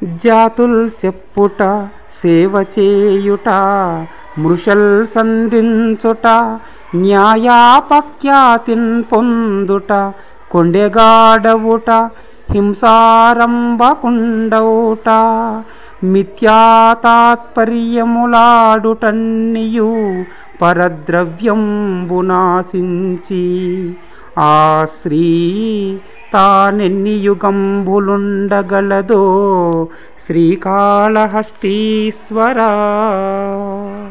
జాతుల్ చెప్పుట సేవ చేయుట మృషల్ సంధించుట న్యాయాపఖ్యాతిన్ పొందుట కొండెగాడవుట హింసారంభకుండవుట మిథ్యాతాత్పర్యములాడుటన్నియు పరద్రవ్యంబునాశించి ఆ శ్రీ తానెన్ని యుగంబులుండగలదో శ్రీకాళహస్తీశ్వరా